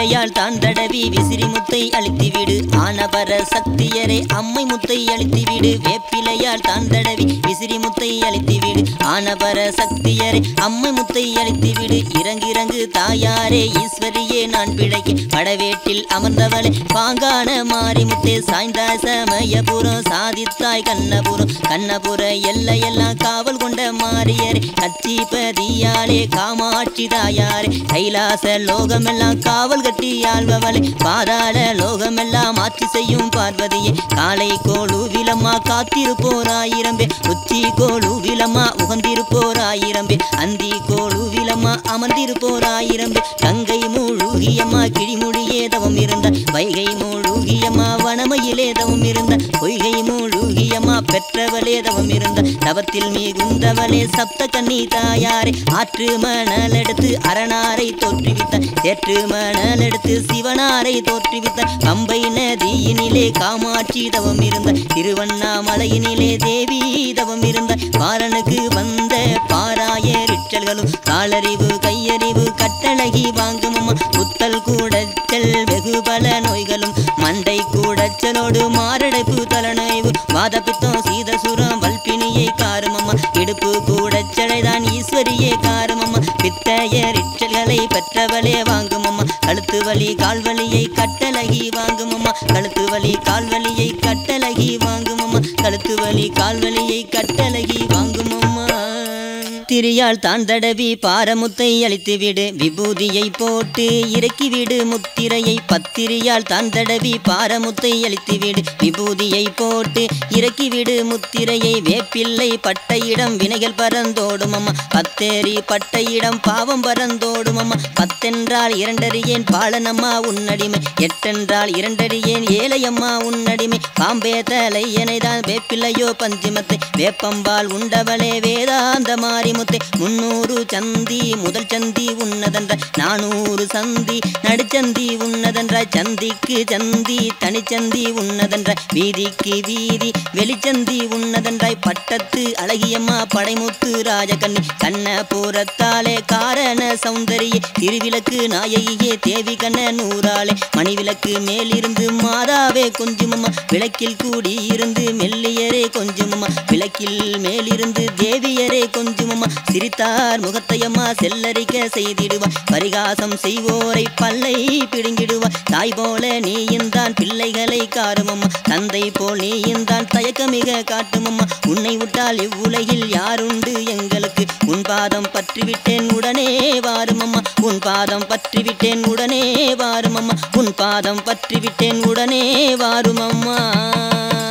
வேப்பிலையால் தான் தடவி விசிறி முத்தை அழித்து விடு ஆனபர சக்தியரே அம்மை முத்தை அழித்து விடு வேப்பிலையால் தான் தடவி விசிறி முத்தை அழித்து விடு ஆனபர சக்தியரே அம்மை முத்தை அழித்து விடு இறங்கு இறங்கு தாயாரே ஈஸ்வரியே நான் பிழைக்க படவேட்டில் அமர்ந்தவளே பாங்கான மாறி முத்தே சாய்ந்த சமயபுரம் சாதித்தாய் கண்ணபுரம் கண்ணபுர எல்லையெல்லாம் காவல் கொண்ட மாறியரே கச்சிபதியாலே காமாட்சி தாயாரே கைலாச லோகமெல்லாம் காவல் கட்டி ஆள்பவளே பாதாள லோகமெல்லாம் ஆட்சி செய்யும் பார்வதியே காலை கோளுவிலம்மா காத்திருப்போராயிரம் பேர் உச்சி கோளுவிலம்மா உகந்திருப்போராயிரம் பேர் அந்தி கோளுவிலம்மா அமர்ந்திருப்போராயிரம் பேர் கங்கை மூழ்கியம்மா கிழிமொழியே தவம் இருந்தார் வைகை மூழ்கியம்மா வனமையிலே தவம் இருந்தார் பொய்கை மூழ்கியம்மா பெற்றவளே தவம் இருந்தார் தவத்தில் மிகுந்தவளே சப்த கன்னி தாயாரே ஆற்று மணல் எடுத்து அரணாரை தோற்றுவித்தார் சேற்று மணல் எடுத்து சிவனாரை தோற்றுவித்தார் பம்பை நதியினிலே காமாட்சி தவம் இருந்தார் திருவண்ணாமலையினிலே தேவி தவம் இருந்தார் பாலனுக்கு வந்த பாராய ரிச்சல்களும் காலறிவு கையறிவு கட்டழகி வாங்கும் அம்மா புத்தல் கூடச்சல் வெகு பல நோய்களும் மண்டை கூடச்சலோடு மாரடைப்பு தலநோய்வு வாதப்பித்தம் சீதசுரம் வல்பினியை காருமம்மா இடுப்பு கூடச்சலைதான் ஈஸ்வரியே காருமம்மா பித்தய ரிச்சல்களை பெற்றவளே வாங்குமம்மா கழுத்து வலி கால்வலியை கட்டழகி வாங்குமம்மா கழுத்து வலி கால்வலியை கட்டழகி வாங்குமம்மா கழுத்து வலி கால்வலியை கட்டழகி வாங்குமம்மா திரியால் தான் தடவி பாரமுத்தை அழித்து விடு விபூதியை போட்டு இறக்கி விடு முத்திரையை பத்திரியால் தான் தடவி பாரமுத்தை அழித்து விடு விபூதியை போட்டு இறக்கி விடு முத்திரையை வேப்பிள்ளை பட்ட இடம் வினைகள் பறந்தோடும் அம்மா பத்தேரி பட்ட இடம் பாவம் பறந்தோடும் அம்மா பத்தென்றால் இரண்டறியேன் பாலனம்மா உன்னடிமை எட்டென்றால் இரண்டறியேன் ஏழையம்மா உன்னடிமை பாம்பே தலை எனைதான் வேப்பிள்ளையோ பஞ்சிமத்தை வேப்பம்பால் உண்டவளே வேதாந்த மாரிமுத்தை முன்னூறு சந்தி முதல் சந்தி உன்னதென்ற நானூறு சந்தி நடுச்சந்தி உன்னதென்ற சந்திக்கு சந்தி தனிச்சந்தி உன்னதென்ற வீதிக்கு வீதி வெளிச்சந்தி உன்னதென்றாய் பட்டத்து அழகியம்மா படைமுத்து ராஜகண்ணி கண்ணபுரத்தாலே காரண சௌந்தரியே திருவிளக்கு நாயகியே தேவி கண்ண நூறாளே மணிவிளக்கு மேலிருந்து மாதாவே கொஞ்சுமம்மா விளக்கில் கூடி இருந்து மெல்லியரே கொஞ்சுமம்மா விளக்கில் மேலிருந்து தேவியரே கொஞ்சுமம்மா சிரித்தார் முகத்தையம்மா செல்லரிக்க செய்திடுவார் பரிகாசம் செய்வோரை பல்லை பிடுங்கிடுவார் தாய் போல நீயுந்தான் பிள்ளைகளை காருமம்மா தந்தை போல் நீயுந்தான் தயக்கமிக காட்டுமம்மா உன்னை விட்டால் இவ்வுலகில் யாருண்டு எங்களுக்கு உன் பாதம் பற்றிவிட்டேன் உடனே வாருமம்மா உன் பாதம் பற்றிவிட்டேன் உடனே வாருமம்மா உன் பாதம் பற்றிவிட்டேன் உடனே வாருமம்மா